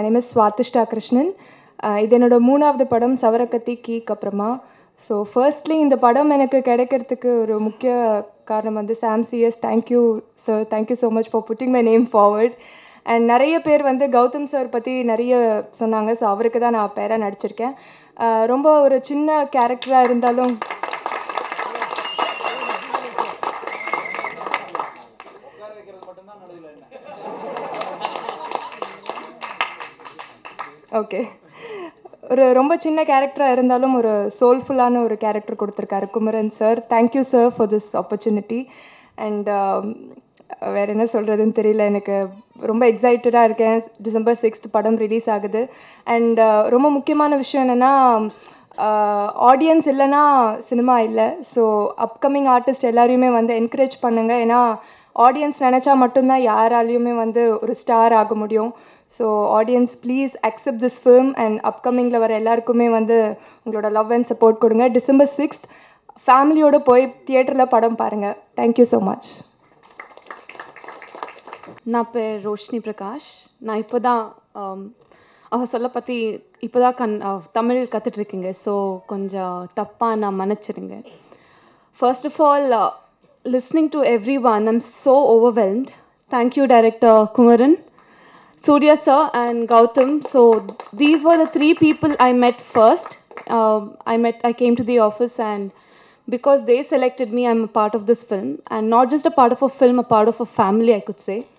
Name is Swathishta Krishnan Uh, இது என்னோட மூணாவது படம் சவரக்கத்தி கீக் அப்புறமா ஸோ ஃபர்ஸ்ட்லி இந்த படம் எனக்கு கிடைக்கிறதுக்கு ஒரு முக்கிய காரணம் வந்து Sam CS thank you sir thank you so much for putting my name forward and நிறைய பேர் வந்து கௌதம் சார் பற்றி நிறைய சொன்னாங்க ஸோ அவருக்கு தான் நான் பேராக நடிச்சிருக்கேன் Uh, ரொம்ப ஒரு சின்ன கேரக்டராக இருந்தாலும் ஓகே ஒரு ரொம்ப சின்ன கேரக்டராக இருந்தாலும் ஒரு சோல்ஃபுல்லான ஒரு கேரக்டர் கொடுத்துருக்காரு Kumaran sir thank you sir for this opportunity and வேறு என்ன சொல்கிறதுன்னு தெரியல எனக்கு ரொம்ப எக்ஸைட்டடாக இருக்கேன் டிசம்பர் சிக்ஸ்த் படம் ரிலீஸ் ஆகுது அண்ட் ரொம்ப முக்கியமான விஷயம் என்னென்னா ஆடியன்ஸ் இல்லைன்னா சினிமா இல்லை ஸோ அப்கமிங் ஆர்டிஸ்ட் எல்லாரையுமே வந்து என்கரேஜ் பண்ணுங்கள் ஏன்னா ஆடியன்ஸ் நினச்சா மட்டும்தான் யாராலையுமே வந்து ஒரு ஸ்டார் ஆக முடியும் so audience please accept this film and அப்கமிங்கில் வர எல்லாருக்குமே வந்து உங்களோட லவ் அண்ட் சப்போர்ட் கொடுங்க டிசம்பர் சிக்ஸ்த் ஃபேமிலியோடு போய் தியேட்டரில் படம் பாருங்கள் தேங்க்யூ ஸோ மச் நான் பேர் ரோஷினி பிரகாஷ் நான் இப்போ தான் அவ சொல்ல பற்றி இப்போ தான் கண் அஹ், தமிழ் கற்றுட்ருக்கீங்க ஸோ கொஞ்சம் தப்பாக நான் மன்னிச்சிடுங்க first of all listening to everyone I'm so overwhelmed thank you director Kumaran Surya sir and Gautam. So these were the three people I met first. Um, I met. I came to the office and because they selected me, I'm a part of this film and not just a part of a film, a part of a family, I could say.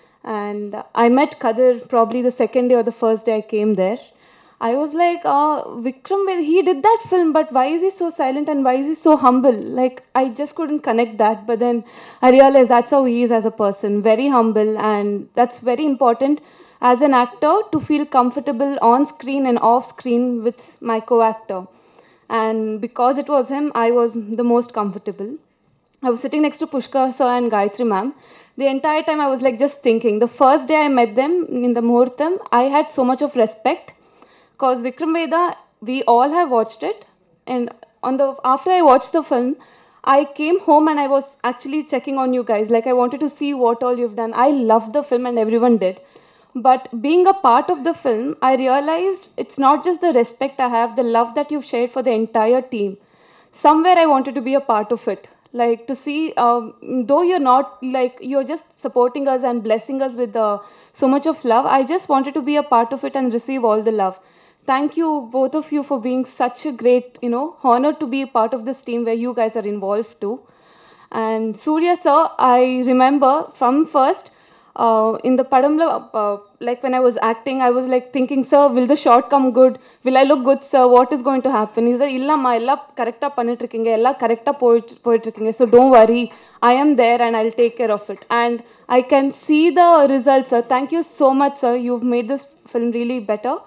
And I met Kadir probably the second day or the first day I came there. I was like, uh, Vikram, well, he did that film, but why is he so silent and why is he so humble? Like, I just couldn't connect that. But then I realized that's how he is as a person very humble, and that's very important as an actor to feel comfortable on screen and off screen with my co actor. And because it was him, I was the most comfortable. I was sitting next to Pushkar sir and Gayatri ma'am. The entire time I was like just thinking. The first day I met them in the Muhurtam, I had so much of respect because Vikram Veda, we all have watched it. And on the after I watched the film, I came home and I was actually checking on you guys. Like I wanted to see what all you've done. I loved the film and everyone did. But being a part of the film, I realized it's not just the respect I have, the love that you've shared for the entire team. Somewhere I wanted to be a part of it. Like to see, um, though you're not like you're just supporting us and blessing us with uh, so much of love, I just wanted to be a part of it and receive all the love. Thank you, both of you, for being such a great, you know, honor to be a part of this team where you guys are involved too. And Surya sir, I remember from first uh, in the Padamla, uh, like when I was acting, I was like thinking, sir, will the shot come good? Will I look good, sir? What is going to happen? He said, இல்லம்மா எல்லாம் கரெக்டாக பண்ணிட்டு இருக்கீங்க எல்லாம் கரெக்டாக போயிட்டு போயிட்டு இருக்கீங்க so don't worry I am there and I'll take care of it and I can see the results, sir. Thank you so much, sir. You've made this film really better.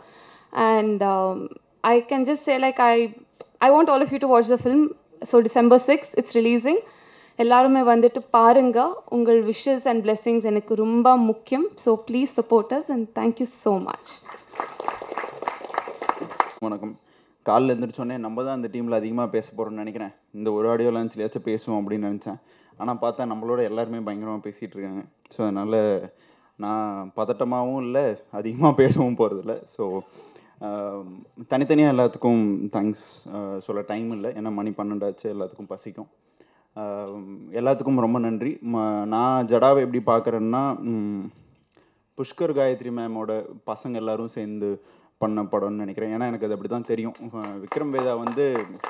And um, I can just say, like, I, I want all of you to watch the film. So December 6th, it's releasing. எல்லாருமே வந்துட்டு பாருங்க உங்கள் wishes and blessings எனக்கு ரொம்ப முக்கியம் so please support us and thank you so much வணக்கம் காலைல எழுந்திரிச்சோடனே நம்ம தான் இந்த டீமில் அதிகமாக பேச போகிறோம்னு நினைக்கிறேன் இந்த ஒரு ஆடியோ லான்ச்லேயாச்சும் பேசுவோம் அப்படின்னு நினச்சேன் ஆனால் பார்த்தா நம்மளோட எல்லாருமே பயங்கரமாக பேசிகிட்டு இருக்காங்க ஸோ அதனால் நான் பதட்டமாகவும் இல்லை அதிகமாக பேசவும் போகிறதில்ல ஸோ தனித்தனியாக எல்லாத்துக்கும் தேங்க்ஸ் சொல்ல டைம் இல்லை ஏன்னா மணி பன்னெண்டாச்சு எல்லாத்துக்கும் பசிக்கும் ஆஹ் எல்லாத்துக்கும் ரொம்ப நன்றி ம நான் ஜடாவை எப்படி பார்க்குறேன்னா புஷ்கர் காயத்ரி மேமோட பசங்க எல்லாரும் சேர்ந்து பண்ண படம்னு நினைக்கிறேன் ஏன்னா எனக்கு அது அப்படி தான் தெரியும் அஹ் விக்ரம் வேதா வந்து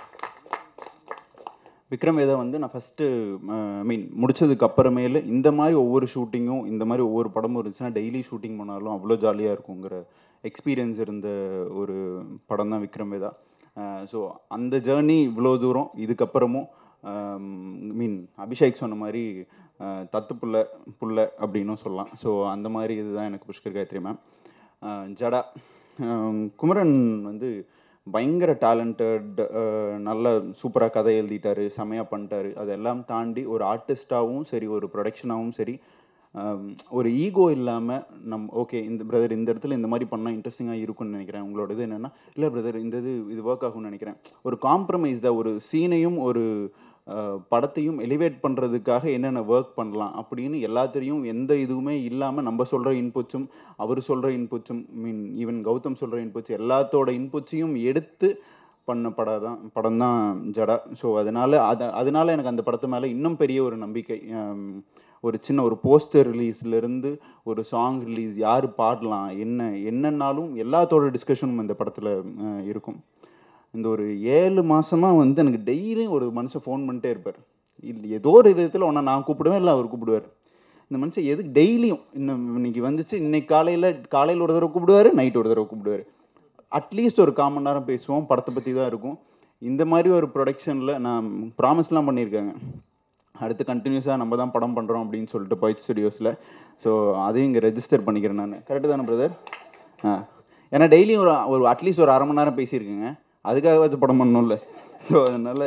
விக்ரம் வேதா வந்து நான் ஃபஸ்ட்டு மீன் முடிச்சதுக்கு அப்புறமேலு இந்த மாதிரி ஒவ்வொரு ஷூட்டிங்கும் இந்த மாதிரி ஒவ்வொரு படமும் இருந்துச்சுன்னா டெய்லி ஷூட்டிங் பண்ணாலும் அவ்வளோ ஜாலியாக இருக்குங்கிற எக்ஸ்பீரியன்ஸ் இருந்த ஒரு படம் தான் விக்ரம் வேதா ஸோ அந்த ஜேர்னி இவ்வளோ தூரம் இதுக்கப்புறமும் மீன் அபிஷேக் சொன்ன மாதிரி அஹ், தத்து புள்ள புள்ள அப்படின்னும் சொல்லலாம் ஸோ அந்த மாதிரி இதுதான் எனக்கு புஷ்கர் காயத்ரி மேம் ஜடா அஹ், குமரன் வந்து பயங்கர டேலண்டட் நல்ல சூப்பராக கதை எழுதிட்டாரு செமையாக பண்ணிட்டாரு அதெல்லாம் தாண்டி ஒரு ஆர்டிஸ்டாகவும் சரி ஒரு ப்ரொடக்ஷனாகவும் சரி ஆம், ஒரு ஈகோ இல்லாமல் நம் ஓகே இந்த பிரதர் இந்த இடத்துல இந்த மாதிரி பண்ணால் இன்ட்ரெஸ்டிங்காக இருக்கும்னு நினைக்கிறேன் உங்களோட இது என்னென்னா இல்லை பிரதர் இந்த இது இது ஒர்க் ஆகும்னு நினைக்கிறேன் ஒரு காம்ப்ரமைஸ் தான் ஒரு சீனையும் ஒரு அஹ், படத்தையும் எலிவேட் பண்ணுறதுக்காக என்னென்ன ஒர்க் பண்ணலாம் அப்படின்னு எல்லாத்திலையும் எந்த இதுவுமே இல்லாமல் நம்ம சொல்கிற இன்புட்ஸும் அவர் சொல்கிற இன்புட்ஸும் மீன் ஈவன் கௌதம் சொல்கிற இன்புட்ஸ் எல்லாத்தோட இன்புட்ஸையும் எடுத்து பண்ண படம் தான் படம் தான் ஜடா ஸோ அதனால் அது அதனால எனக்கு அந்த படத்து மேலே இன்னும் பெரிய ஒரு நம்பிக்கை ஹம், ஒரு சின்ன ஒரு போஸ்டர் ரிலீஸ்லேருந்து ஒரு சாங் ரிலீஸ் யார் பாடலாம் என்ன என்னன்னாலும் எல்லாத்தோட டிஸ்கஷனும் இந்த படத்தில் இருக்கும் இந்த ஒரு ஏழு மாசமாக வந்து எனக்கு டெய்லியும் ஒரு மனுஷன் ஃபோன் பண்ணிட்டே இருப்பார் இல்லை ஏதோ ஒரு விதத்தில் ஒன்றா நான் கூப்பிடுவேன் இல்லை அவர் கூப்பிடுவார் இந்த மனுஷன் எதுக்கு டெய்லியும் இன்னும் இன்னைக்கு வந்துச்சு இன்னைக்கு காலையில் காலையில் ஒரு தடவை கூப்பிடுவார் நைட் ஒரு தடவை கூப்பிடுவார் அட்லீஸ்ட் ஒரு கால் மணி நேரம் பேசுவோம் படத்தை பற்றி தான் இருக்கும் இந்த மாதிரி ஒரு ப்ரொடக்ஷனில் நான் ப்ராமிஸ்லாம் பண்ணியிருக்காங்க அடுத்து கண்டினியூஸாக நம்ம தான் படம் பண்ணுறோம் அப்படின்னு சொல்லிட்டு பாய்ட் ஸ்டுடியோஸில் ஸோ அதையும் இங்கே ரெஜிஸ்டர் பண்ணிக்கிறேன் நான் கரெக்டு தானே பிரதர் ஆ ஏன்னா டெய்லியும் ஒரு ஒரு அட்லீஸ்ட் ஒரு அரை மணி நேரம் பேசியிருக்கேங்க அதுக்காகவாச்சும் படம் பண்ணணும்ல ஸோ அதனால்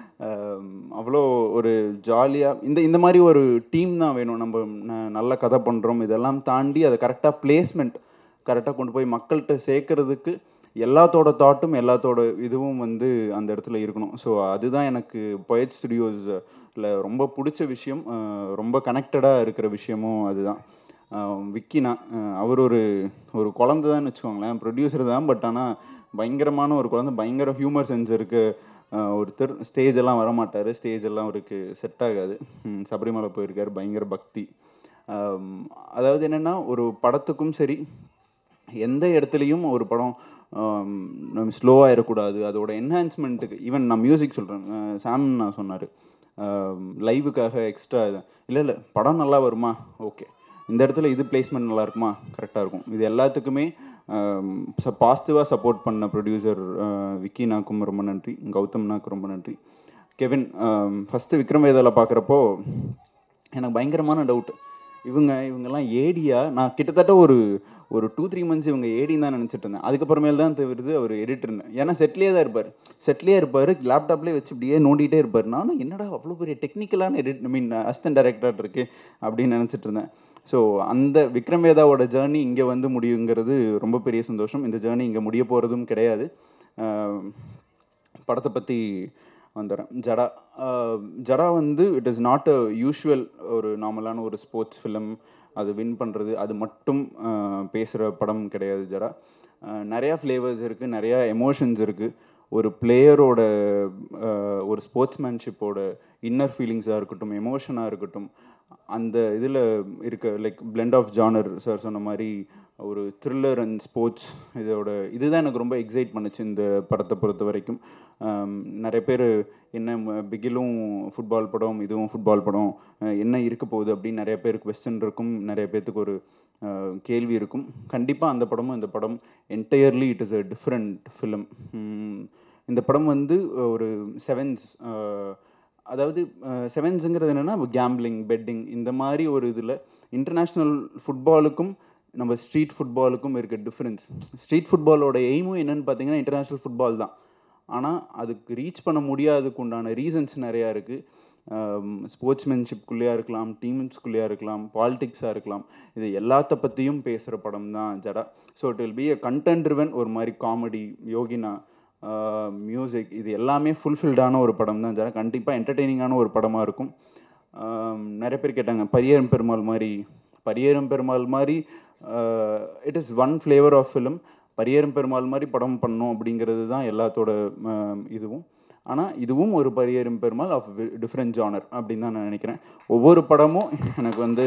அவ்வளோ ஒரு ஜாலியாக இந்த இந்த மாதிரி ஒரு டீம் தான் வேணும் நம்ம ந- நல்ல கதை பண்ணுறோம் இதெல்லாம் தாண்டி அதை கரெக்டாக பிளேஸ்மெண்ட் கரெக்டாக கொண்டு போய் மக்கள்கிட்ட சேர்க்கறதுக்கு எல்லாத்தோட தாட்டும் எல்லாத்தோட இதுவும் வந்து அந்த இடத்துல இருக்கணும் ஸோ அதுதான் எனக்கு பொயட் ஸ்டுடியோஸில் ரொம்ப பிடிச்ச விஷயம் அஹ் ரொம்ப கனெக்டடாக இருக்கிற விஷயமும் அதுதான் அஹ் விக்கினா அஹ் அவர் ஒரு ஒரு குழந்தை தான் வச்சுக்கோங்களேன் ப்ரொடியூசர் தான் பட் ஆனால் பயங்கரமான ஒரு குழந்தை பயங்கர ஹியூமர் சென்ஸ் இருக்கு அஹ் ஒருத்தர் ஸ்டேஜ் எல்லாம் வரமாட்டார் ஸ்டேஜ் எல்லாம் அவருக்கு செட் ஆகாது ம், சபரிமலை போயிருக்காரு பயங்கர பக்தி அம், அதாவது என்னென்னா ஒரு படத்துக்கும் சரி எந்த இடத்துலையும் ஒரு படம் ஸ்லோவாக இருக்கக்கூடாது அதோட என்ஹான்ஸ்மெண்ட்டுக்கு ஈவன் நான் மியூசிக் சொல்கிறேன் சாம் நான் சொன்னார் லைவுக்காக எக்ஸ்ட்ரா இல்லை இல்லை படம் நல்லா வருமா ஓகே இந்த இடத்துல இது பிளேஸ்மெண்ட் நல்லா இருக்குமா கரெக்டாக இருக்கும் இது எல்லாத்துக்குமே பாசிட்டிவாக சப்போர்ட் பண்ண ப்ரொடியூசர் விக்கினாக்கும் ரொம்ப நன்றி கௌதம்னாக்கு ரொம்ப நன்றி கெவின் ஃபஸ்ட்டு விக்ரம் வேதால பார்க்குறப்போ எனக்கு பயங்கரமான டவுட் இவங்க இவங்கெல்லாம் ஏடியா நான் கிட்டத்தட்ட ஒரு ஒரு டூ த்ரீ மந்த்ஸ் இவங்க ஏடின்னு தான் நினச்சிட்டு இருந்தேன் அதுக்கப்புறமேல் தான் தெரியுது அவர் எடிட்டர்னு ஏன்னா செட்லேயே தான் இருப்பார் செட்லேயே இருப்பார் லேப்டாப்லேயே வச்சு இப்படியே நோண்டிகிட்டே இருப்பார் நானும் என்னடா அவ்வளோ பெரிய டெக்னிக்கலான edit I mean assistant director இருக்கு அப்படின்னு நினச்சிட்டு இருந்தேன் ஸோ அந்த விக்ரம் வேதாவோட ஜேர்னி இங்கே வந்து முடியுங்கிறது ரொம்ப பெரிய சந்தோஷம் இந்த ஜேர்னி இங்கே முடிய போகிறதும் கிடையாது ஆஹ் படத்தை பற்றி வந்துடுறேன் ஜடா ஆஹ் ஜடா வந்து it is not a usual ஒரு நார்மலான ஒரு ஸ்போர்ட்ஸ் ஃபிலிம் அது வின் பண்ணுறது அது மட்டும் பேசுகிற படம் கிடையாது ஜடா ஆஹ் நிறையா ஃப்ளேவர்ஸ் இருக்குது நிறையா எமோஷன்ஸ் இருக்குது ஒரு பிளேயரோட ஒரு ஸ்போர்ட்ஸ்மேன்ஷிப்போட இன்னர் ஃபீலிங்ஸாக இருக்கட்டும் எமோஷனாக இருக்கட்டும் அந்த இதில் இருக்க like blend of genre sir சொன்ன மாதிரி ஒரு த்ரில்லர் அண்ட் ஸ்போர்ட்ஸ் இதோட இதுதான் எனக்கு ரொம்ப எக்ஸைட் பண்ணுச்சு இந்த படத்தை பொறுத்த வரைக்கும் ஆம், நிறைய பேர் என்ன ம- பிகிலும் ஃபுட்பால் படம் இதுவும் ஃபுட்பால் படம் அஹ், என்ன இருக்க போகுது அப்படின்னு நிறைய பேருக்கு கொஸ்டின் இருக்கும் நிறைய பேர்த்துக்கு ஒரு அஹ், கேள்வி இருக்கும் கண்டிப்பாக அந்த படமும் இந்த படம் entirely it is a different film இந்த படம் வந்து ஒரு செவன்ஸ் அதாவது செவன்ஸுங்கிறது என்னென்னா கேம்பிளிங் பெட்டிங் இந்த மாதிரி ஒரு இதில் இன்டர்நேஷ்னல் ஃபுட்பாலுக்கும் நம்ம ஸ்ட்ரீட் ஃபுட்பாலுக்கும் இருக்க டிஃப்ரென்ஸ் ஸ்ட்ரீட் ஃபுட்பாலோட எய்மும் என்னன்னு பார்த்தீங்கன்னா இன்டர்நேஷ்னல் ஃபுட்பால் தான் ஆனால் அதுக்கு ரீச் பண்ண முடியாததுக்கு உண்டான ரீசன்ஸ் நிறையா இருக்குது ஸ்போர்ட்ஸ்மேன்ஷிப்குள்ளேயா இருக்கலாம் டீம்ஸ்குள்ளேயா இருக்கலாம் பாலிடிக்ஸாக இருக்கலாம் இது எல்லாத்த பற்றியும் பேசுகிற படம் தான் Jada so it will be a content driven ஒரு மாதிரி காமெடி யோகினா மியூசிக் இது எல்லாமே ஃபுல்ஃபில்டான ஒரு படம் தான் ஜடா கண்டிப்பாக என்டர்டெய்னிங்கான ஒரு படமாக இருக்கும் ஆம், நிறைய பேர் கேட்டாங்க பரியேறும் பெருமாள் மாதிரி பரியேறும் பெருமாள் மாதிரி it is one flavour of film Pariyerum Perumal மாதிரி படம் பண்ணோம் அப்படிங்கிறது தான் எல்லாத்தோட ஆம், இதுவும் ஆனால் இதுவும் ஒரு Pariyerum Perumal of different genre அப்படின்னு தான் நான் நினைக்கிறேன் ஒவ்வொரு படமும் எனக்கு வந்து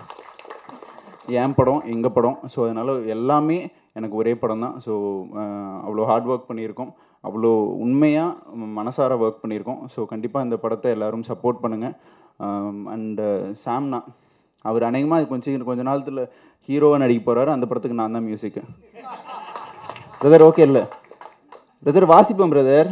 என் படம் எங்கள் படம் ஸோ அதனால் எல்லாமே எனக்கு ஒரே படம் தான் ஸோ அவ்வளோ ஹார்ட் ஒர்க் பண்ணியிருக்கோம் அவ்வளோ உண்மையாக மனசார ஒர்க் பண்ணியிருக்கோம் ஸோ கண்டிப்பாக இந்த படத்தை எல்லாரும் சப்போர்ட் பண்ணுங்கள் அண்டு சாம்னா அவர் அநேகமாக கொஞ்சம் கொஞ்ச நாளத்தில் ஹீரோவாக நடிக்க போகிறாரு அந்த படத்துக்கு நான் தான் மியூசிக்கு பிரதர் ஓகே இல்லை பிரதர் வாசிப்போம் பிரதர்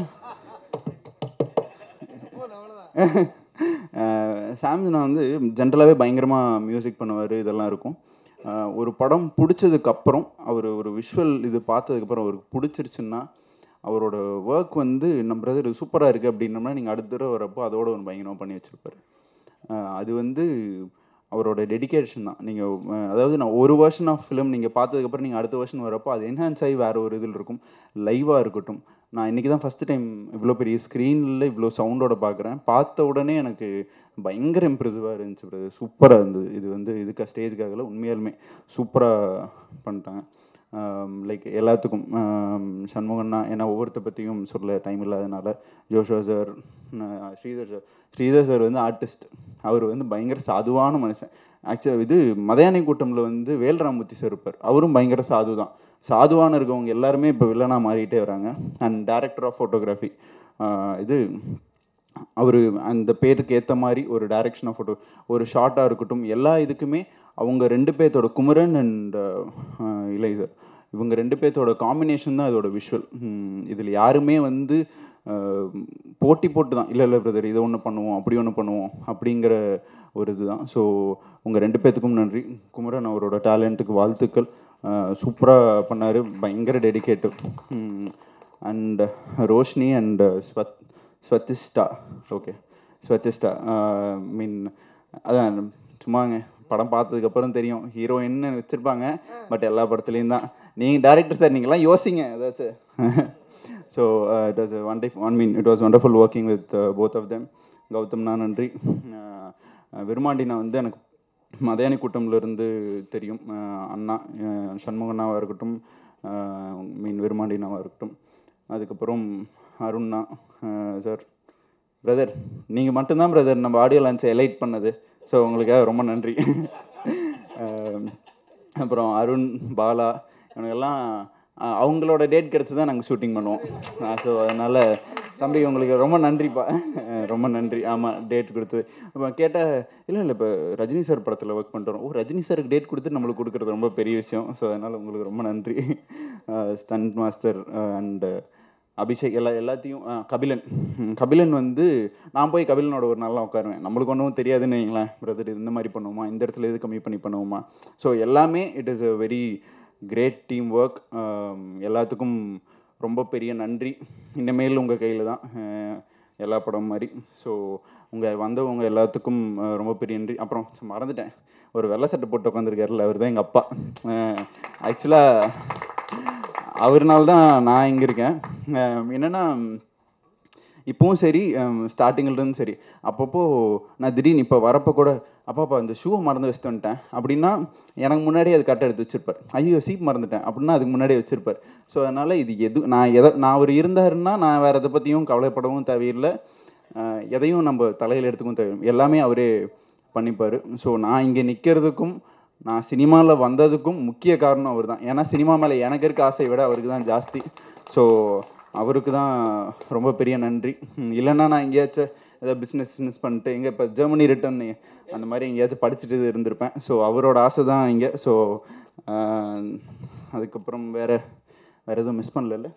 சாம்சனா வந்து ஜென்ரலாகவே பயங்கரமாக மியூசிக் பண்ணுவார் இதெல்லாம் இருக்கும் அஹ் ஒரு படம் பிடிச்சதுக்கப்புறம் அவர் ஒரு விஷுவல் இது பார்த்ததுக்கப்புறம் அவருக்கு பிடிச்சிருச்சுன்னா அவரோட ஒர்க் வந்து நம்ம பிரதர் சூப்பராக இருக்குது அப்படின்னம்னா நீங்கள் அடுத்த தடவை வரப்போ அதோட ஒரு பயங்கரமாக பண்ணி வச்சுருப்பாரு அது வந்து அவரோட டெடிகேஷன் தான் நீங்கள் அதாவது நான் ஒரு வருஷன் ஆஃப் ஃபிலிம் நீங்கள் பார்த்ததுக்கப்புறம் நீங்கள் அடுத்த வருஷன் வரப்போ அது என்ஹான்ஸ் ஆகி வேறு ஒரு இதில் இருக்கும் லைவாக இருக்கட்டும் நான் இன்றைக்கி தான் ஃபஸ்ட்டு டைம் இவ்வளோ பெரிய ஸ்க்ரீனில் இவ்வளோ சவுண்டோட பார்க்குறேன் பார்த்த உடனே எனக்கு பயங்கர இம்ப்ரெசிவாக இருந்துச்சு பிரதர் சூப்பராக இருந்தது இது வந்து இதுக்கு ஸ்டேஜ்க்காகல உண்மையாலுமே சூப்பராக பண்ணிட்டாங்க லைக் எல்லாத்துக்கும் ஆம், சண்முகண்ணா ஏன்னா ஒவ்வொருத்த பற்றியும் சொல்ல டைம் இல்லாதனால ஜோஷோ sir Sridhar sir Sridhar sir வந்து ஆர்டிஸ்ட் அவர் வந்து பயங்கர சாதுவான மனுஷன் ஆக்சுவலாக இது மதையானை கூட்டமில் வந்து வேல்ராமூர்த்தி சார் இருப்பார் அவரும் பயங்கர சாது தான் சாதுவான இருக்கவங்க எல்லாருமே இப்போ வில்லனாக மாறிட்டே வராங்க அண்ட் டைரக்டர் ஆஃப் ஃபோட்டோகிராஃபி இது அவர் அந்த பேருக்கு ஏற்ற மாதிரி ஒரு டைரக்ஷன் ஆஃப் ஃபோட்டோ ஒரு ஷார்ட்டாக இருக்கட்டும் எல்லா இதுக்குமே அவங்க ரெண்டு பேர்த்தோட குமரன் அண்ட் இலை சார் இவங்க ரெண்டு பேர்த்தோட காம்பினேஷன் தான் இதோட விஷுவல் இதில் யாருமே வந்து அஹ், போட்டி போட்டு தான் இல்லை இல்லை பிரதர் இதை ஒன்று பண்ணுவோம் அப்படி ஒன்று பண்ணுவோம் அப்படிங்கிற ஒரு இதுதான் ஸோ உங்கள் ரெண்டு பேர்த்துக்கும் நன்றி குமரன் அவரோட டேலண்ட்டுக்கு வாழ்த்துக்கள் சூப்பராக பண்ணார் பயங்கர டெடிகேட்டிவ் அண்ட் ரோஷினி அண்ட் ஸ்வத் ஸ்வத்திஸ்டா ஓகே ஸ்வத்திஸ்டா மீன் அதான் சும்மாங்க படம் பார்த்ததுக்கப்புறம் தெரியும் ஹீரோயின்னு வச்சுருப்பாங்க பட் எல்லா படத்துலேயும் தான் நீங்கள் டேரக்டர் சார் நீங்களாம் யோசிங்க ஏதாச்சும் so it was one day one mean it was wonderful working with both of them கௌதம்னா நன்றி அஹ் விருமாண்டினா வந்து எனக்கு மதையானி கூட்டம்ல இருந்து தெரியும் அஹ் அண்ணா அஹ் சண்முகண்ணாவாக இருக்கட்டும் மீன் விருமாண்டினாவாக இருக்கட்டும் அதுக்கப்புறம் அருண்ண்ணா சார் பிரதர் நீங்கள் மட்டும்தான் பிரதர் நம்ம ஆடியோ லான்ச்சை எலைட் பண்ணது ஸோ உங்களுக்காக ரொம்ப நன்றி அஹ் அப்புறம் அருண் பாலா இவனுங்கெல்லாம் அஹ் அவங்களோட டேட் கிடச்சி தான் நாங்கள் ஷூட்டிங் பண்ணுவோம் ஸோ அதனால் தம்பி உங்களுக்கு ரொம்ப நன்றிப்பா அஹ் ரொம்ப நன்றி ஆமாம் டேட் கொடுத்து இப்போ கேட்டால் இல்லை இல்லை இப்போ ரஜினி சார் படத்தில் ஒர்க் பண்ணுறோம் ஓ ரஜினி சாருக்கு டேட் கொடுத்து நம்மளுக்கு கொடுக்குறது ரொம்ப பெரிய விஷயம் ஸோ அதனால் உங்களுக்கு ரொம்ப நன்றி ஸ்டண்ட் மாஸ்டர் அண்டு அபிஷேக் எல்லா எல்லாத்தையும் ஆ, கபிலன் ம், கபிலன் வந்து நான் போய் கபிலனோட ஒரு நாளாக உட்காருவேன் நம்மளுக்கு ஒன்றும் தெரியாதுன்னு வைங்களேன் பிரதர் இந்த மாதிரி பண்ணுவோமா இந்த இடத்துல எது கம்மி பண்ணி பண்ணுவோமா ஸோ எல்லாமே it is a very great team work எல்லாத்துக்கும் ரொம்ப பெரிய நன்றி இனிமேல் உங்கள் கையில் தான் அஹ், எல்லா படம் மாதிரி ஸோ உங்கள் வந்தவங்க எல்லாத்துக்கும் அஹ், ரொம்ப பெரிய நன்றி அப்புறம் மறந்துட்டேன் ஒரு வெள்ளை சட்டை போட்டு உட்காந்துருக்காருல்ல அவர் தான் எங்கள் அப்பா ஆக்சுவலாக அவர்னால தான் நான் இங்கே இருக்கேன் அஹ் என்னன்னா இப்போவும் சரி ஸ்டார்டிங்லேருந்து சரி அப்பப்போ நான் திடீர்னு இப்போ வரப்போ கூட அப்பாப்பா இந்த ஷூவை மறந்து வச்சுட்டு வந்துட்டேன் அப்படின்னா எனக்கு முன்னாடியே அது கரெக்டாக எடுத்து வச்சிருப்பார் ஐயோ சீப் மறந்துட்டேன் அப்படின்னா அதுக்கு முன்னாடியே வச்சிருப்பார் ஸோ அதனால் இது எது நான் எதை நான் அவர் இருந்தாருன்னா நான் வேறு எதை பற்றியும் கவலைப்படவும் தேவையில்லை அஹ் எதையும் நம்ம தலையில் எடுத்துக்கவும் தேவை எல்லாமே அவரே பண்ணிப்பார் ஸோ நான் இங்கே நிற்கிறதுக்கும் நான் சினிமாவில் வந்ததுக்கும் முக்கிய காரணம் அவர் தான் ஏன்னா சினிமா மேலே எனக்கு இருக்க ஆசையை விட அவருக்கு தான் ஜாஸ்தி ஸோ அவருக்கு தான் ரொம்ப பெரிய நன்றி ம், இல்லைன்னா நான் எங்கேயாச்சும் ஏதாவது பிஸ்னஸ் பிஸ்னஸ் பண்ணிட்டு எங்கே இப்போ ஜெர்மனி ரிட்டர்ன் அந்த மாதிரி எங்கேயாச்சும் படிச்சுட்டு இருந்திருப்பேன் ஸோ அவரோட ஆசை தான் இங்கே ஸோ அதுக்கப்புறம் வேறு வேறு எதுவும் மிஸ் பண்ணல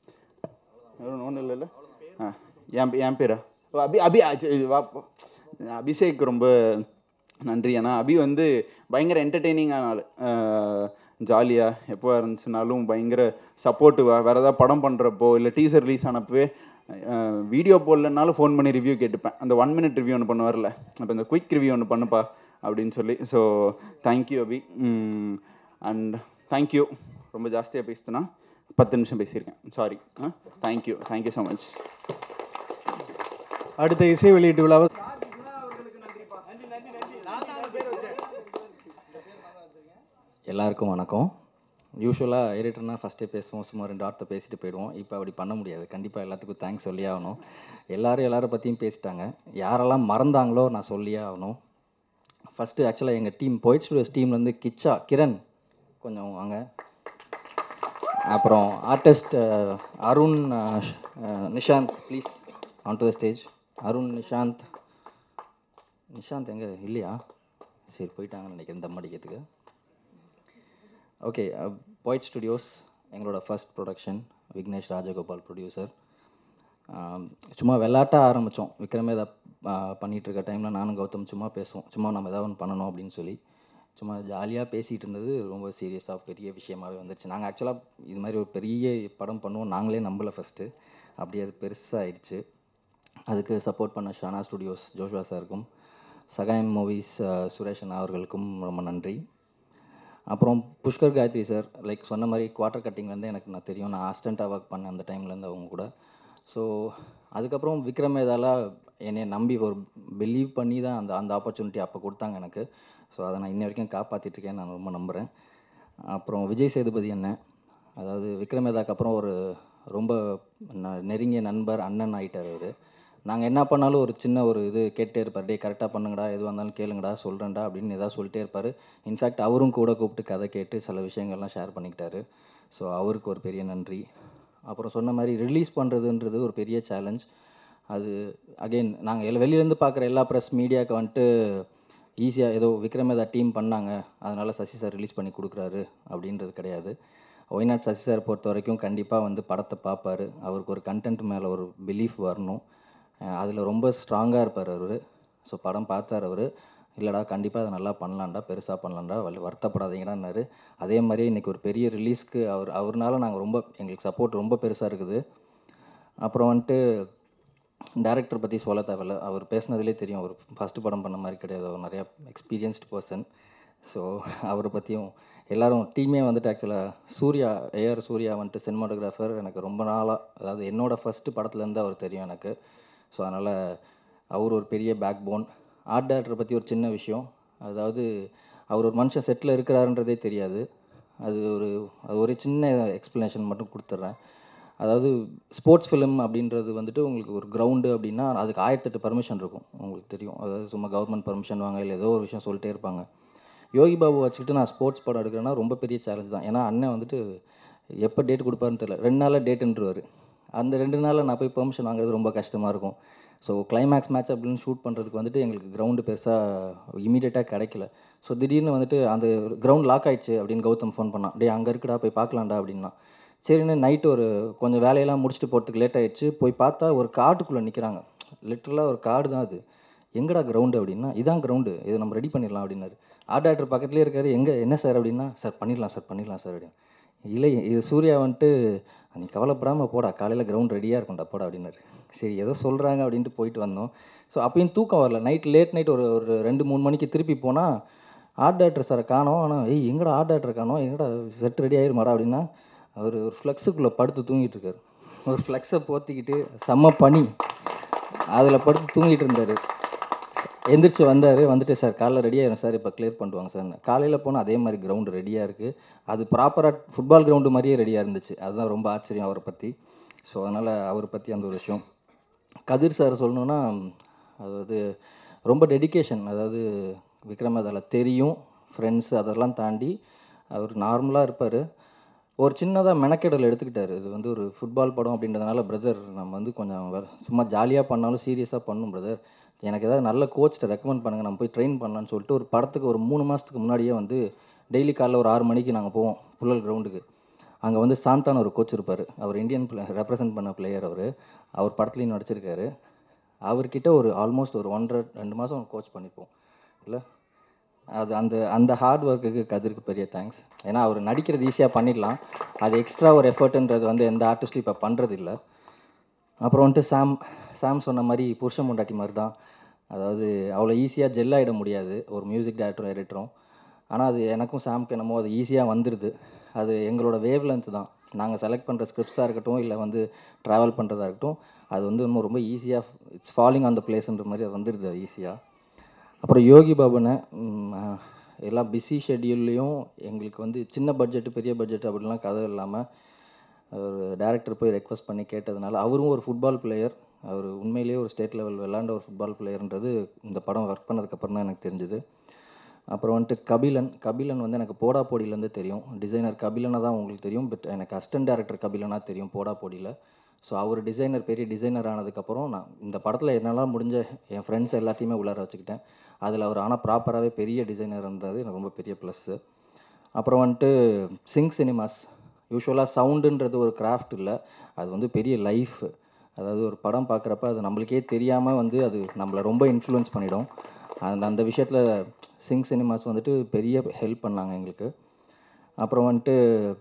ஒன்றும் இல்லைல்ல ஆ என் பே- என் பேரா ஓ, அபி அபி ஆ, சரி, வா போ. அபிஷேக் ரொம்ப நன்றி ஏன்னா அபி வந்து பயங்கர என்டர்டெய்னிங்கான ஆள் ஜாலியாக எப்போ இருந்துச்சுனாலும் பயங்கர சப்போர்ட்டிவாக வேறு ஏதாவது படம் பண்ணுறப்போ இல்லை டீசர் ரிலீஸ் ஆனப்பவே வீடியோ போடலனாலும் ஃபோன் பண்ணி ரிவ்யூ கேட்டுப்பேன் அந்த ஒன் மினிட் ரிவ்யூ ஒன்று பண்ணுவார்ல அப்போ இந்த குயிக் ரிவ்யூ ஒன்று பண்ணுப்பா அப்படின்னு சொல்லி so thank you Abhi and thank you ரொம்ப ஜாஸ்தியாக பேசுனா பத்து நிமிஷம் பேசியிருக்கேன் sorry thank you thank you so much அடுத்த இசை வெளியீட்டு விழாவை எல்லாருக்கும் வணக்கம் யூஸ்வலாக எடிட்டர்னா ஃபஸ்ட்டே பேசுவோம் சும்மா ரெண்டு வார்த்தை பேசிட்டு போயிடுவோம் இப்போ அப்படி பண்ண முடியாது கண்டிப்பாக எல்லாத்துக்கும் தேங்க்ஸ் சொல்லியே ஆகணும் எல்லாரும் எல்லாரை பற்றியும் பேசிட்டாங்க யாரெல்லாம் மறந்தாங்களோ நான் சொல்லியே ஆகணும் ஃபஸ்ட்டு ஆக்சுவலாக எங்கள் டீம் போயிட் ஸ்டுடியோஸ் டீம்லேருந்து கிச்சா கிரண் கொஞ்சம் வாங்க அப்புறம் ஆர்டிஸ்ட் அருண் அஹ், ஷ்- அஹ், Nishanth please on to the stage Arun Nishanth Nishanth எங்கே இல்லையா சரி போயிட்டாங்கன்னு நினைக்கிறேன் தம் அடிக்கிறதுக்கு ஓகே பாய்ட் ஸ்டுடியோஸ் எங்களோட first production Vignesh Rajagopal producer சும்மா விளாட்டாக ஆரம்பித்தோம் விக்ரமே இதை பண்ணிகிட்டு இருக்க டைமில் நானும் கௌதம் சும்மா பேசுவோம் சும்மா நம்ம ஏதாவது ஒன்று பண்ணணும் அப்படின்னு சொல்லி சும்மா ஜாலியாக பேசிகிட்டு இருந்தது ரொம்ப சீரியஸாக பெரிய விஷயமாகவே வந்துருச்சு நாங்கள் ஆக்சுவலாக இது மாதிரி ஒரு பெரிய படம் பண்ணுவோம் நாங்களே நம்பலை ஃபஸ்ட்டு அப்படியே அது பெருசாக ஆயிடுச்சு அதுக்கு சப்போர்ட் பண்ண ஷானா ஸ்டுடியோஸ் ஜோஷ்வா சாருக்கும் சகாயம் மூவிஸ் சுரேஷன் அவர்களுக்கும் ரொம்ப நன்றி அப்புறம் புஷ்கர் காயத்ரி சார் லைக் சொன்ன மாதிரி குவார்ட்டர் கட்டிங் வந்து எனக்கு நான் தெரியும் நான் அசிஸ்டண்ட்டாக ஒர்க் பண்ணேன் அந்த டைம்லேருந்து அவங்க கூட ஸோ அதுக்கப்புறம் விக்ரம் வேதாலா என்னை நம்பி ஒரு பிலீவ் பண்ணி தான் அந்த அந்த ஆப்பர்ச்சுனிட்டி அப்போ கொடுத்தாங்க எனக்கு ஸோ அதை நான் இன்ன வரைக்கும் காப்பாற்றிட்டு இருக்கேன் நான் ரொம்ப நம்புகிறேன் அப்புறம் விஜய் சேதுபதி அண்ணன் அதாவது விக்ரம் வேதாக்கு அப்புறம் ஒரு ரொம்ப ந- நெருங்கிய நண்பர் அண்ணன் ஆகிட்டார் அவர் நாங்கள் என்ன பண்ணாலும் ஒரு சின்ன ஒரு இது கேட்டே இருப்பார் டே கரெக்டாக பண்ணுங்கடா எதுவாக இருந்தாலும் கேளுங்கடா சொல்கிறேன்டா அப்படின்னு ஏதாவது சொல்லிட்டே இருப்பார் இன்ஃபேக்ட் அவரும் கூட கூப்பிட்டு கதை கேட்டு சில விஷயங்கள்லாம் ஷேர் பண்ணிக்கிட்டாரு ஸோ அவருக்கு ஒரு பெரிய நன்றி அப்புறம் சொன்ன மாதிரி ரிலீஸ் பண்ணுறதுன்றது ஒரு பெரிய சேலஞ்ச் அது அகெயின் நாங்கள் எல்லாம் வெளியிலேருந்து பார்க்குற எல்லா ப்ரெஸ் மீடியாவுக்கு வந்துட்டு ஈஸியாக ஏதோ விக்ரமேதா டீம் பண்ணாங்க அதனால் சசி சார் ரிலீஸ் பண்ணி கொடுக்குறாரு அப்படின்றது கிடையாது ஒய்நாட் சசி சார் பொறுத்த வரைக்கும் கண்டிப்பாக வந்து படத்தை பார்ப்பாரு அவருக்கு ஒரு கண்டென்ட் மேலே ஒரு பிலீஃப் வரணும் அதில் ரொம்ப ஸ்ட்ராங்காக இருப்பார் அவர் ஸோ படம் பார்த்தார் அவர் இல்லைடா கண்டிப்பாக அதை நல்லா பண்ணலாம்டா பெருசாக பண்ணலாம்டா வல் வருத்தப்படாதீங்கடான்னாரு அதே மாதிரி இன்றைக்கி ஒரு பெரிய ரிலீஸ்க்கு அவர் அவர்னால நாங்கள் ரொம்ப எங்களுக்கு சப்போர்ட் ரொம்ப பெருசாக இருக்குது அப்புறம் வந்துட்டு டேரக்டர் பற்றி சொல்ல தேவையில்ல அவர் பேசுனதுலே தெரியும் அவர் ஃபஸ்ட்டு படம் பண்ண மாதிரி கிடையாது அவர் நிறையா எக்ஸ்பீரியன்ஸ்டு பர்சன் ஸோ அவரை பற்றியும் எல்லாரும் டீமே வந்துட்டு ஆக்சுவலாக சூர்யா ஏஆர் சூர்யா வந்துட்டு சினிமாட்டோகிராஃபர் எனக்கு ரொம்ப நாளாக அதாவது என்னோட ஃபஸ்ட்டு படத்துலேருந்து அவர் தெரியும் எனக்கு ஸோ அதனால் அவர் ஒரு பெரிய பேக் போன் ஆர்ட் டேரக்டரை பற்றி ஒரு சின்ன விஷயம் அதாவது அவர் ஒரு மனுஷன் செட்டில் இருக்கிறாருன்றதே தெரியாது அது ஒரு அது ஒரு சின்ன எக்ஸ்ப்ளனேஷன் மட்டும் கொடுத்துட்றேன் அதாவது ஸ்போர்ட்ஸ் ஃபிலிம் அப்படின்றது வந்துட்டு உங்களுக்கு ஒரு கிரவுண்டு அப்படின்னா அதுக்கு ஆயிரத்தெட்டு பர்மிஷன் இருக்கும் உங்களுக்கு தெரியும் அதாவது சும்மா கவர்மெண்ட் பர்மிஷன் வாங்க இல்லை ஏதோ ஒரு விஷயம் சொல்லிட்டே இருப்பாங்க யோகி பாபு வச்சுக்கிட்டு நான் ஸ்போர்ட்ஸ் படம் எடுக்கிறேன்னா ரொம்ப பெரிய சேலஞ்ச் தான் ஏன்னா அண்ணன் வந்துட்டு எப்போ டேட் கொடுப்பாருன்னு தெரியல ரெண்டு நாளில் டேட்டுன்றவர் அந்த ரெண்டு நாளில் நான் போய் பெர்மிஷன் வாங்குறது ரொம்ப கஷ்டமாக இருக்கும் ஸோ கிளைமேக்ஸ் மேட்ச் அப்படின்னு ஷூட் பண்ணுறதுக்கு வந்துட்டு எங்களுக்கு கிரவுண்டு பெருசாக இமீடியட்டாக கிடைக்கல ஸோ திடீர்னு வந்துட்டு அந்த கிரவுண்ட் லாக் ஆயிடுச்சு அப்படின்னு கௌதம் ஃபோன் பண்ணான் டேய் அங்கே இருக்குடா போய் பார்க்கலாம்டா அப்படின்னா சரின்னு நைட்டு ஒரு கொஞ்சம் வேலையெல்லாம் முடிச்சுட்டு போகிறதுக்கு லேட் ஆயிடுச்சு போய் பார்த்தா ஒரு காட்டுக்குள்ளே நிற்கிறாங்க லிட்டரலாக ஒரு காடு தான் அது எங்கடா கிரவுண்டு அப்படின்னா இதான் கிரவுண்டு இதை நம்ம ரெடி பண்ணிடலாம் அப்படின்னாரு ஆர்ட் டேரக்டர் பக்கத்துலேயே இருக்காரு எங்கே என்ன சார் அப்படின்னா சார் பண்ணிடலாம் சார் பண்ணிடலாம் சார் அப்படின்னு இல்லை இது சூர்யா வந்துட்டு நீ கவலைப்படாமல் போடா காலையில் கிரவுண்ட் ரெடியாக இருக்கும்டா போடா அப்படின்னாரு சரி ஏதோ சொல்கிறாங்க அப்படின்ட்டு போயிட்டு வந்தோம் ஸோ அப்பயும் தூக்கம் வரல நைட் லேட் நைட் ஒரு ஒரு ரெண்டு மூணு மணிக்கு திருப்பி போனால் ஆர்ட் டேரக்டர் சாரை காணோம் ஆனால் ஏய் எங்கடா ஆர்ட் டேரக்டர் காணோம் எங்கடா செட் ரெடி ஆயிருமாடா அப்படின்னா அவர் ஒரு ஃப்ளெக்ஸுக்குள்ளே படுத்து தூங்கிட்டு இருக்காரு ஒரு ஃப்ளெக்ஸை போத்திக்கிட்டு செம்ம பனி அதில் படுத்து தூங்கிட்டு இருந்தார் எந்திரிச்சு வந்தார் வந்துட்டு சார் காலைல ரெடி ஆயிரும் சார் இப்போ கிளியர் பண்ணுவாங்க சார் காலையில் போனால் அதே மாதிரி கிரவுண்டு ரெடியாக இருக்குது அது ப்ராப்பராக ஃபுட்பால் கிரவுண்டு மாதிரியே ரெடியாக இருந்துச்சு அதுதான் ரொம்ப ஆச்சரியம் அவரை பற்றி ஸோ அதனால் அவரை பற்றி அந்த ஒரு விஷயம் கதிர் சார் சொல்லணுன்னா அதாவது ரொம்ப டெடிகேஷன் அதாவது விக்ரம் அதில் தெரியும் ஃப்ரெண்ட்ஸ் அதெல்லாம் தாண்டி அவர் நார்மலாக இருப்பார் ஒரு சின்னதாக மெனக்கெடல் எடுத்துக்கிட்டாரு இது வந்து ஒரு ஃபுட்பால் படம் அப்படின்றதுனால பிரதர் நம்ம வந்து கொஞ்சம் வேற- சும்மா ஜாலியாக பண்ணாலும் சீரியஸாக பண்ணும் பிரதர் எனக்கு ஏதாவது நல்ல கோச்சிட்ட ரெக்கமெண்ட் பண்ணுங்கள் நம்ம போய் ட்ரெயின் பண்ணலான்னு சொல்லிட்டு ஒரு படத்துக்கு ஒரு மூணு மாதத்துக்கு முன்னாடியே வந்து டெய்லி காலைல ஒரு ஆறு மணிக்கு நாங்கள் போவோம் புல்லல் கிரவுண்டுக்கு அங்கே வந்து சாந்தான ஒரு கோச் இருப்பார் அவர் இந்தியன் ரெப்ரசன்ட் பண்ண பிளேயர் அவர் அவர் படத்துலையும் நடிச்சிருக்காரு அவர்கிட்ட ஒரு ஆல்மோஸ்ட் ஒரு ஒன்றரை ரெண்டு மாதம் கோச் பண்ணிப்போம் இல்லை அது அந்த அந்த ஹார்ட் ஒர்க்குக்கு கதிருக்கு பெரிய தேங்க்ஸ் ஏன்னா அவர் நடிக்கிறது ஈஸியாக பண்ணிடலாம் அது எக்ஸ்ட்ரா ஒரு எஃபர்ட்ன்றது வந்து எந்த ஆர்டிஸ்ட்டும் இப்போ பண்ணுறது இல்லை அப்புறம் வந்துட்டு சாம் சாம் சொன்ன மாதிரி புருஷன் முண்டாட்டி மாதிரி தான் அதாவது அவ்வளோ ஈஸியாக ஜெல் ஆகிட முடியாது ஒரு மியூசிக் டைரக்டரும் எடிட்டரும் ஆனால் அது எனக்கும் சாம்க்கு என்னமோ அது ஈஸியாக வந்துடுது அது எங்களோட வேவ் லென்த் தான் நாங்கள் செலக்ட் பண்ணுற ஸ்கிரிப்ட்ஸாக இருக்கட்டும் இல்லை வந்து ட்ராவல் பண்ணுறதா இருக்கட்டும் அது வந்து இன்னும் ரொம்ப ஈஸியாக இட்ஸ் ஃபாலிங் ஆன் த பிளேஸ்ன்ற மாதிரி அது வந்துடுது அது ஈஸியாக அப்புறம் யோகி பாபுனை ம், அஹ், எல்லா பிஸி ஷெட்யூல்லையும் எங்களுக்கு வந்து சின்ன பட்ஜெட்டு பெரிய பட்ஜெட் அப்படிலாம் கதை இல்லாமல் ஒரு டேரக்டர் போய் ரெக்வஸ்ட் பண்ணி கேட்டதுனால அவரும் ஒரு ஃபுட்பால் பிளேயர் அவர் உண்மையிலேயே ஒரு ஸ்டேட் லெவல் விளாண்ட ஒரு ஃபுட்பால் பிளேயர்ன்றது இந்த படம் ஒர்க் பண்ணதுக்கப்புறம் தான் எனக்கு தெரிஞ்சுது அப்புறம் வந்துட்டு கபிலன் கபிலன் வந்து எனக்கு போடா போடியிலேருந்து தெரியும் டிசைனர் கபிலனை தான் உங்களுக்கு தெரியும் பட் எனக்கு அசிஸ்டன்ட் டேரக்டர் கபிலனா தெரியும் போடா போடியில் ஸோ அவர் டிசைனர் பெரிய டிசைனர் ஆனதுக்கப்புறம் நான் இந்த படத்தில் என்னால் முடிஞ்ச என் ஃப்ரெண்ட்ஸ் எல்லாத்தையுமே உள்ளார வச்சுக்கிட்டேன் அதில் அவர் ஆனால் ப்ராப்பராகவே பெரிய டிசைனர் இருந்தது எனக்கு ரொம்ப பெரிய ப்ளஸ்ஸு அப்புறம் வந்துட்டு சிங் சினிமாஸ் யூஸ்வலாக சவுண்டுன்றது ஒரு கிராஃப்ட் இல்லை அது வந்து பெரிய லைஃப் அதாவது ஒரு படம் பார்க்குறப்ப அது நம்மளுக்கே தெரியாமல் வந்து அது நம்மளை ரொம்ப இன்ஃப்ளூயன்ஸ் பண்ணிடும் அந்த அந்த விஷயத்தில் சிங் சினிமாஸ் வந்துட்டு பெரிய ஹெல்ப் பண்ணாங்க எங்களுக்கு அப்புறம் வந்துட்டு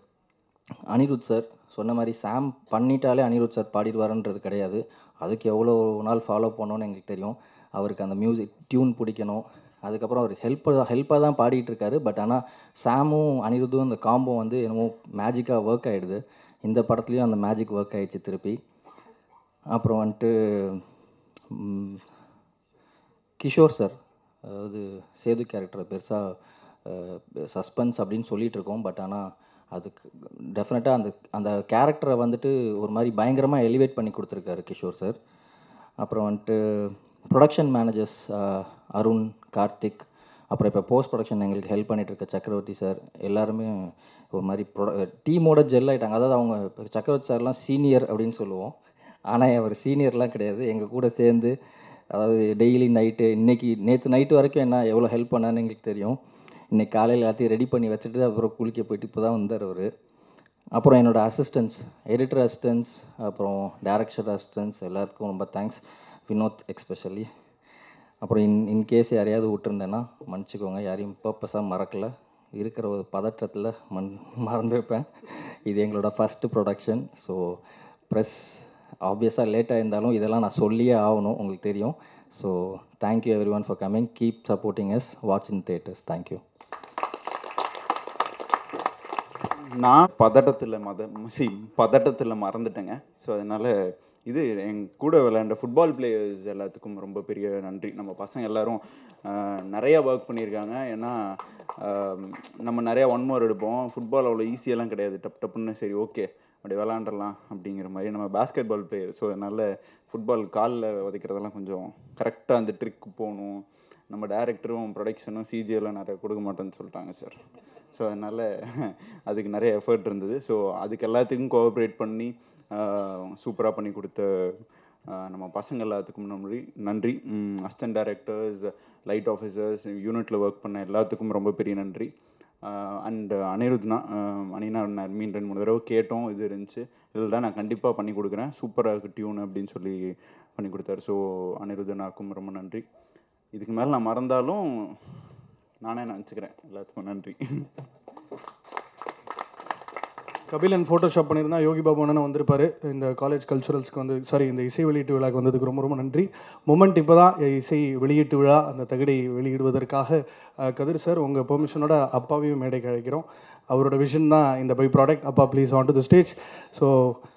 அனிருத் சார் சொன்ன மாதிரி சாம் பண்ணிட்டாலே அனிருத் சார் பாடிடுவாருன்றது கிடையாது அதுக்கு எவ்வளோ நாள் ஃபாலோ பண்ணோன்னு எங்களுக்கு தெரியும் அவருக்கு அந்த மியூசிக் டியூன் பிடிக்கணும் அதுக்கப்புறம் அவர் ஹெல்ப்பாக ஹெல்ப்பாக தான் பாடிட்டு இருக்காரு பட் ஆனால் சாமும் அனிருத்தும் அந்த காம்போ வந்து என்னமோ மேஜிக்காக ஒர்க் ஆகிடுது இந்த படத்துலேயும் அந்த மேஜிக் ஒர்க் ஆயிடுச்சு திருப்பி அப்புறம் வந்துட்டு ம், கிஷோர் சார் அதாவது சேது கேரக்டரை பெருசாக சஸ்பென்ஸ் அப்படின்னு சொல்லிட்டு இருக்கோம் பட் ஆனால் அதுக்கு டெஃபினட்டாக அந்த அந்த கேரக்டரை வந்துட்டு ஒரு மாதிரி பயங்கரமாக எலிவேட் பண்ணி கொடுத்துருக்காரு கிஷோர் சார் அப்புறம் வந்துட்டு ப்ரொடக்ஷன் மேனேஜர்ஸ் அருண் கார்த்திக் அப்புறம் இப்போ போஸ்ட் ப்ரொடக்ஷன் எங்களுக்கு ஹெல்ப் பண்ணிட்டு இருக்க சக்கரவர்த்தி சார் எல்லாருமே ஒரு மாதிரி ப்ரொட டீமோட ஜெல் ஆகிட்டாங்க அதாவது அவங்க இப்ப சக்கரவர்த்தி சார்லாம் சீனியர் அப்படின்னு சொல்லுவோம் ஆனால் அவர் சீனியர்லாம் கிடையாது எங்கள் கூட சேர்ந்து அதாவது டெய்லி நைட்டு இன்னைக்கு நேற்று நைட்டு வரைக்கும் என்ன எவ்வளோ ஹெல்ப் பண்ணான்னு எங்களுக்கு தெரியும் இன்னைக்கு காலையில் எல்லாத்தையும் ரெடி பண்ணி வச்சுட்டு அப்புறம் குளிக்க போயிட்டு இப்போ தான் வந்தார் அவர் அப்புறம் என்னோடய அசிஸ்டன்ஸ் எடிட்டர் அசிஸ்டன்ஸ் அப்புறம் டேரக்டர் அசிஸ்டன்ஸ் எல்லாத்துக்கும் ரொம்ப தேங்க்ஸ் வினோத் எக்ஸ்பெஷலி அப்புறம் இன் இன்கேஸ் யாரையாவது விட்டுருந்தேன்னா மன்னிச்சிக்கோங்க யாரையும் பர்பஸாக மறக்கல இருக்கிற ஒரு பதற்றத்தில் மண் மறந்துருப்பேன் இது எங்களோட ஃபஸ்ட்டு ப்ரொடக்ஷன் ஸோ ப்ரெஸ் ஆப்வியஸாக லேட்டாக இருந்தாலும் இதெல்லாம் நான் சொல்லியே ஆகணும் உங்களுக்கு தெரியும் so thank you everyone for coming keep supporting us watch in theatres thank you நான் பதட்டத்தில் மத சி பதட்டத்தில் மறந்துட்டேங்க ஸோ அதனால் இது என் கூட விளையாண்ட ஃபுட்பால் பிளேயர்ஸ் எல்லாத்துக்கும் ரொம்ப பெரிய நன்றி நம்ம பசங்க எல்லாரும் ஆஹ், நிறைய ஒர்க் பண்ணியிருக்காங்க ஏன்னா ஆஹ், நம்ம நிறையா ஒன் மோர் எடுப்போம் ஃபுட்பால் அவ்வளோ ஈஸியெல்லாம் கிடையாது டப் டப்புன்னு சரி ஓகே அப்படி விளாண்டுறலாம் அப்படிங்கிற மாதிரி நம்ம பேஸ்கெட் பால் பிளேயர் ஸோ அதனால் ஃபுட்பால் காலில் உதைக்கிறதெல்லாம் கொஞ்சம் கரெக்டாக அந்த ட்ரிக் போகணும் நம்ம டேரக்டரும் ப்ரொடக்ஷனும் சிஜிஎல்லாம் நிறைய கொடுக்க மாட்டேன்னு சொல்லிட்டாங்க சார் ஸோ அதனால் அதுக்கு நிறைய எஃபர்ட் இருந்தது ஸோ அதுக்கு எல்லாத்துக்கும் கோஆப்ரேட் பண்ணி சூப்பராக பண்ணி கொடுத்த ஆஹ், நம்ம பசங்க எல்லாத்துக்கும் நன்றி நன்றி அசிஸ்டன்ட் டேரக்டர்ஸ் லைட் ஆஃபீஸர்ஸ் யூனிட்டில் ஒர்க் பண்ண எல்லாத்துக்கும் ரொம்ப பெரிய நன்றி அண்ட் அனிருத்னா அனினா மீன் ரெண்டு மூணு தடவை கேட்டோம் இது இருந்துச்சு இல்லை நான் கண்டிப்பாக பண்ணி கொடுக்குறேன் சூப்பராக இருக்கு டியூன் அப்படின்னு சொல்லி பண்ணி கொடுத்தாரு ஸோ அனிருத்தனாக்கும் ரொம்ப நன்றி இதுக்கு மேலே நான் மறந்தாலும் நானே நினச்சிக்கிறேன் எல்லாத்துக்கும் நன்றி கபிலன் ஃபோட்டோஷாப் பண்ணியிருந்தா யோகி பாபு அண்ணன் வந்திருப்பாரு இந்த காலேஜ் கல்ச்சுரல்ஸ்க்கு வந்து சாரி இந்த இசை வெளியீட்டு விழாக்கு வந்ததுக்கு ரொம்ப ரொம்ப நன்றி மொமெண்ட் இப்போ தான் இசை வெளியீட்டு விழா அந்த தகடை வெளியிடுவதற்காக அஹ், கதிர் சார் உங்கள் பெர்மிஷனோட அப்பாவையும் மேடைக்கு அழைக்கிறோம் அவரோட விஷன் தான் இந்த பை ப்ராடக்ட் அப்பா please on to the stage so